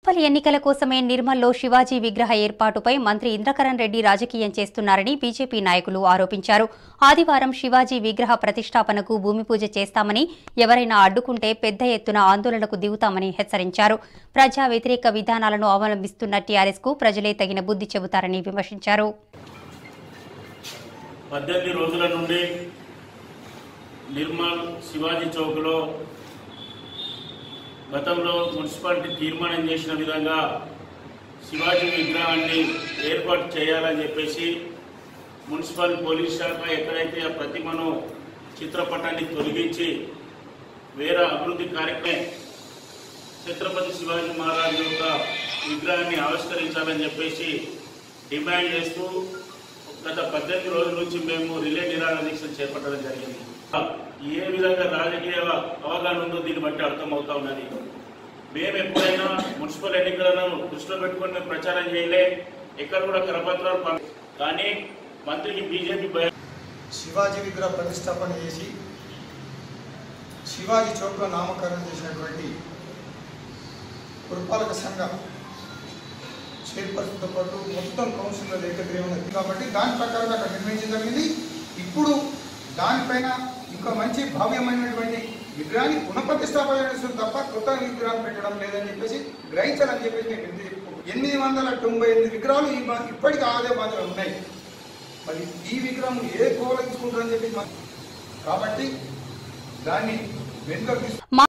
municipal ఎన్నికల కోసమే నిర్మల్లో శివాజీ విగ్రహ ఏర్పాటుపై మంత్రి ఇంద్రకరణ్ రెడ్డి రాజకీయం చేస్తున్నారని బీజేపీ నాయకులు ఆరోపించారు ఆదివారం శివాజీ విగ్రహ ప్రతిష్టాపనకు భూమి పూజ చేస్తామని ఎవరైనా అడ్డుకుంటే పెద్ద ఎత్తున ఆందోళనకు దిగుతామని హెచ్చరించారు ప్రజా వ్యతిరేక విధానాలను అవలంబిస్తున్న టీఆర్ఎస్ కు ప్రజలే తగిన బుద్ధి చెబుతారని విమర్శించారు పద్దెనిమిది రోజుల నుండి నిర్మల్ శివాజీ చౌక్లో గతంలో మున్సిపాలిటీ తీర్మానం చేసిన విధంగా శివాజీ విగ్రహాన్ని ఏర్పాటు చేయాలని చెప్పేసి మున్సిపల్ పోలీస్ శాఖ ఎక్కడైతే ఆ ప్రతిమను చిత్రపటాన్ని తొలగించి వేరే అభివృద్ధి కార్యక్రమం ఛత్రపతి శివాజీ మహారాజు యొక్క విగ్రహాన్ని ఆవిష్కరించాలని చెప్పేసి డిమాండ్ చేస్తూ గత పద్దెనిమిది రోజుల నుంచి మేము రిలే నిరాహార దీక్షలు చేపట్టడం జరిగింది ఏ విధంగా రాజకీయ అవగాహన ఉందో దీన్ని బట్టి అర్థమవుతా ఉన్నది మేము ఎప్పుడైనా మున్సిపల్ ఎన్నికలను దృష్టిలో పెట్టుకొని మేము ప్రచారం చేయలే ఎక్కడ కూడా కరపత్రాలు పంప కానీ మంత్రికి బీజేపీ భయ శివాజీ విగ్రహ ప్రతిష్టాపన చేసి శివాజీ చౌక్లో నామకరణం చేసినటువంటి పురపాలక సంఘ చైర్పర్సన్తో పాటు మొత్తం కౌన్సిల్లో ఏకగ్రీవం కాబట్టి దాని ప్రకారం అక్కడ నిర్ణయించడం జరిగింది ఇప్పుడు దానిపైన ఇంకా మంచి భవ్యమైనటువంటి విగ్రహాన్ని పునఃప్రతిష్టాపన చేస్తుంది తప్ప కొత్త విగ్రహం పెట్టడం లేదని చెప్పేసి గ్రహించాలని చెప్పేసి నేను ఎందుకు చెప్పుకో- ఎనిమిది వందల తొంభై ఎనిమిది విగ్రహాలు ఈ మా- ఇప్పటికీ ఆదే బాధలు ఉన్నాయి మరి ఈ విగ్రహం ఏ కోవలో తీసుకుంటారని చెప్పి మన- కాబట్టి దాన్ని వెనుక తీసుకు